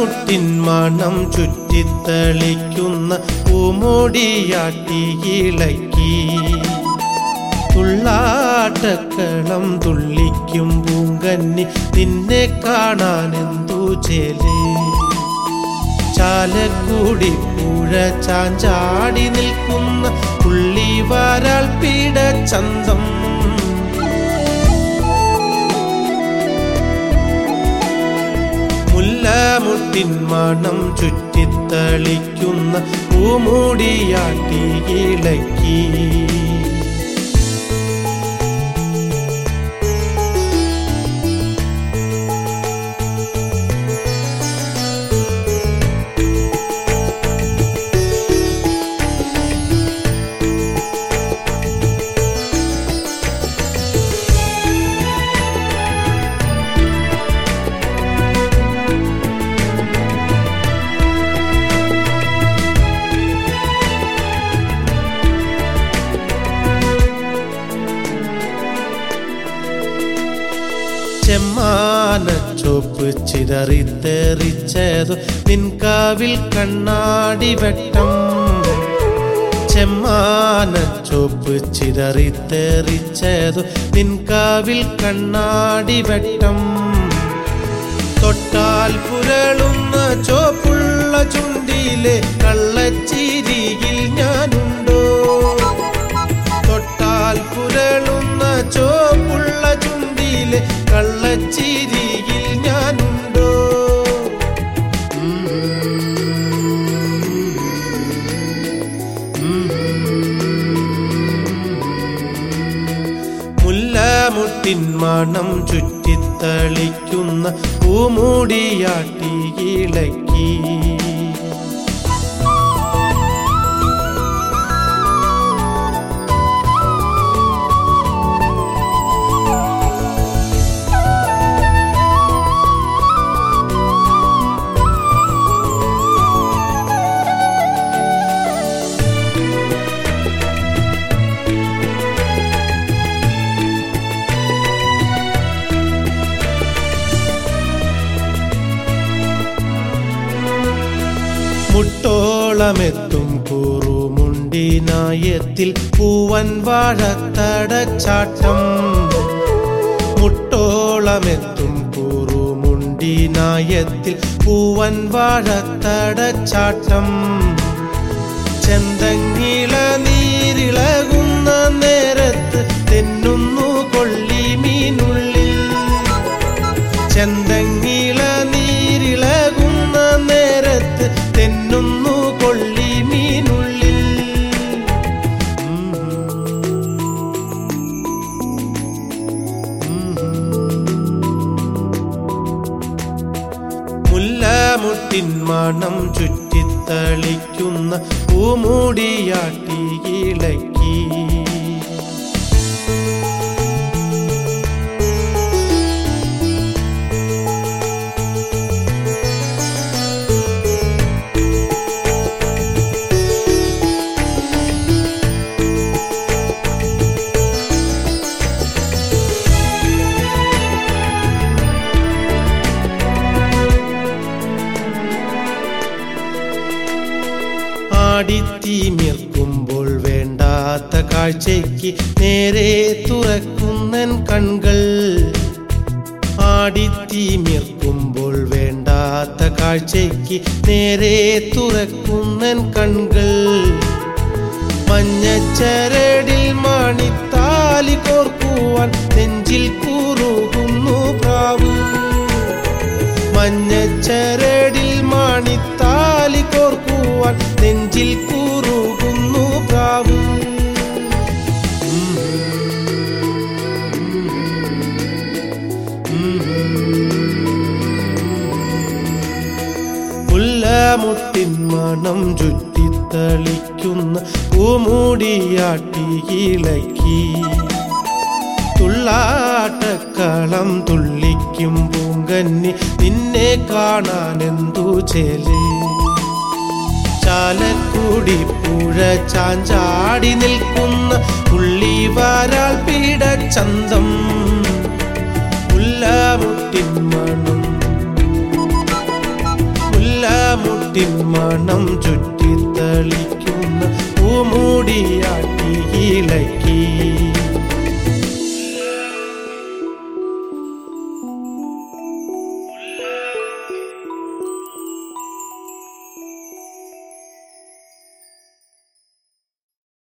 മുല്ലമുട്ടിൻ മണം ചുറ്റിത്തളിക്കുന്ന പൂമോടിയാട്ടി ഇളക്കി തുള്ളാട്ടക്കളം തുള്ളിക്കും പൂങ്കന്നി നിന്നെ കാണാനെന്തു ചേലേ ചാലക്കുടി പുഴ ചാഞ്ചാടി നിൽക്കുന്ന പുള്ളി വരാൾ പീഡ ചന്തം മുല്ലമുട്ടിൻ മണം ചുറ്റിത്തളിക്കുന്ന പൂമൂടിയാട്ടി ഇളക്കി ചെമ്മാന ചോപ്പ് ചിതറിത്തെറിച്ചതു നിൻകാവിൽ കണ്ണാടി വെട്ടം ചെമ്മാന ചോപ്പ് ചിതറിത്തെറിച്ചതു നിൻകാവിൽ കണ്ണാടി വെട്ടം തൊട്ടാൽ പുരളുന്ന ചോപ്പുള്ള ചുണ്ടിലെ കള്ളച്ചിരിയിൽ ഞാനുണ്ടോ തൊട്ടാൽ പുരളുന്ന ചോപ്പുള്ള ചുണ്ടിലെ കള്ളച്ചിരിയിൽ ഞാനുണ്ടോ മുല്ലമുട്ടിൻ മണം ചുറ്റിത്തളിക്കുന്ന പൂമൂടിയാട്ടി ഇളക്കി മുട്ടോളമെത്തും കൂറുമുണ്ടിനായത്തിൽ പൂവൻ വാഴത്തടച്ചാട്ടം മുട്ടോളമെത്തും കൂറുമുണ്ടിനായത്തിൽ പൂവൻ വാഴത്തടച്ചാട്ടം ചെന്തങ്ങിള നീരിളകുന്ന നേരത്ത് തെന്നുന്നു കൊള്ളി മീനുള്ളിൽ ചെന്തങ്ങിള നീരിളകുന്ന നേരത്ത് തെന്നുന്നു കൊള്ളി മീനുള്ളിൽ മുല്ലമുട്ടിൻ മണം ചുറ്റിത്തളിക്കുന്ന പൂമൂടിയാട്ടി ഇളക്കി ആടിത്തീമിർക്കുമ്പോൾ വേണ്ടാത്ത കാഴ്ചയ്ക്ക് നേരെ തുറക്കുന്നൻ കൺകൾ ആടിത്തീമിർക്കുമ്പോൾ വേണ്ടാത്ത കാഴ്ചയ്ക്ക് നേരെ തുറക്കുന്നൻ കൺകൾ മഞ്ഞച്ചരടിൽ മണിത്താലി കോർക്കുവാൻ നെഞ്ചിൽ കൂറുകുന്നു പ്രാവ് മഞ്ഞച്ചരടിൽ മണിത്താലി കോർക്കുവാൻ നെഞ്ചിൽ കൂറുകുന്നു പ്രാവ് മുല്ലമുട്ടിൻ മണം ചുറ്റിത്തളിക്കുന്ന പൂമൂടിയാട്ടി ഇളക്കി തുള്ളാട്ടക്കളം തുള്ളിക്കും പൂങ്കന്നി നിന്നെ കാണാനെന്തു ചേലേ ചാലക്കുടി പുഴ ചാഞ്ചാടി നിൽക്കുന്ന പുള്ളി വരാൾ പീഡ ചന്തം മുല്ലമുട്ടിൻ മണം കളിക്കുന്ന പൂമൂടിയാട്ടി ഇളക്കി